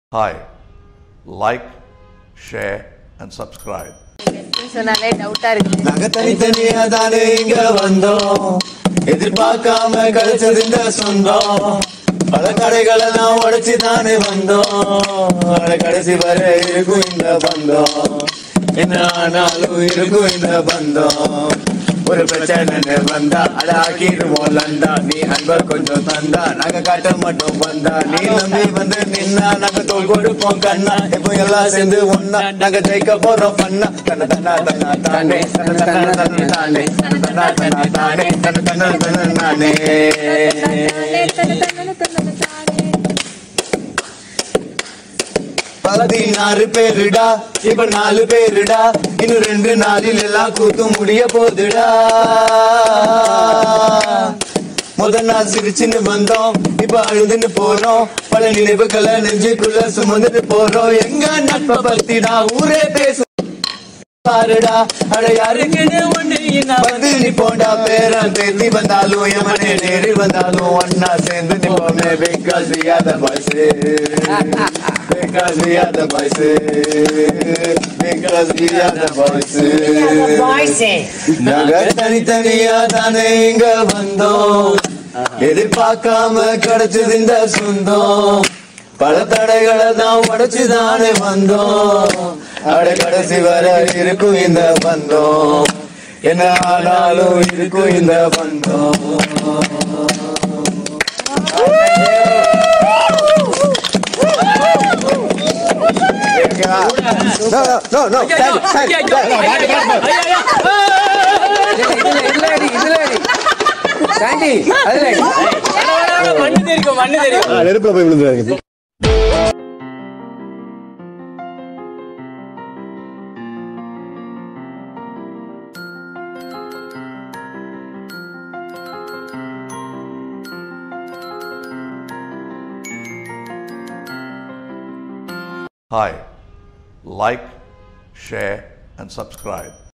Hi, like, share, and subscribe. சொன்னாலே டவுட்டா இருக்கு நாங்க தனித்தனியா தானே இங்க வந்தோம் எதிர்பார்க்காம கிடைச்சது இந்த சொந்தம் பல கடைகளெல்லாம் உடைச்சு தானே வந்தோம் ஆனா கடைசி வரை இருக்கும் இந்த பந்தம் என்ன ஆனாலும் இருக்கும் இந்த பந்தம் ஒரு பிரச்சனை வந்தா அடாக்கிடுவோம் லந்தா நீ அன்பர் கொஞ்சம் தந்தா நாங்க காட்ட மட்டும் வந்தா நீ நம்பி வந்து நின்னா நாங்க தோல் கொடுப்போம் கண்ணா இப்போ எல்லாம் சேர்ந்து ஒன்னா நாங்க ஜெயிக்க போறோம் பண்ணா தன்ன தன்னா தன்னா தானே தன்ன தன்னா தன்னா தானே தன்ன தன்னா தன்னா தானே தன்ன தன்னா தன்னா நானே பதினாறு பேருடா இப்ப நாலு பேருடா இன்னும் ரெண்டு நாளில் எல்லாம் கூத்து முடிய போதுடா முத நாள் சிரிச்சுன்னு வந்தோம் இப்ப அழுதுன்னு போறோம் பல நினைவுகளை நெஞ்சுக்குள்ள சுமந்துட்டு போறோம் எங்க நட்பை பத்திடா ஊரே பேசு பாருடா அட யாருக்குன்னு ஒண்ணு வந்து நிப்போண்டா பேரன் தேர்த்தி வந்தாலும் எமனே நேரில் வந்தாலும் ஒன்னா சேர்ந்து நிப்போமே because we are the boys because we are the boys because we are the boys நாங்க தனித்தனியா தானே இங்க வந்தோம் எதிர்பார்க்காம கிடைச்சது இந்த சொந்தம் பல தடைகளை தான் உடைச்சு தானே வந்தோம் அட கடைசி வர இருக்கும் இந்த பந்தம் என்ன ஆனாலும் இருக்கும் இந்த பந்தம் No, no, no, no. Stand, stand, stand. இதுல இதுல அடி இதுல அடி சாண்டி அதுல அடி மண்ணு தெரியும் மண்ணு தெரியும் நெருப்புல போய் விழுந்துறாங்க Hi, like, share, and subscribe.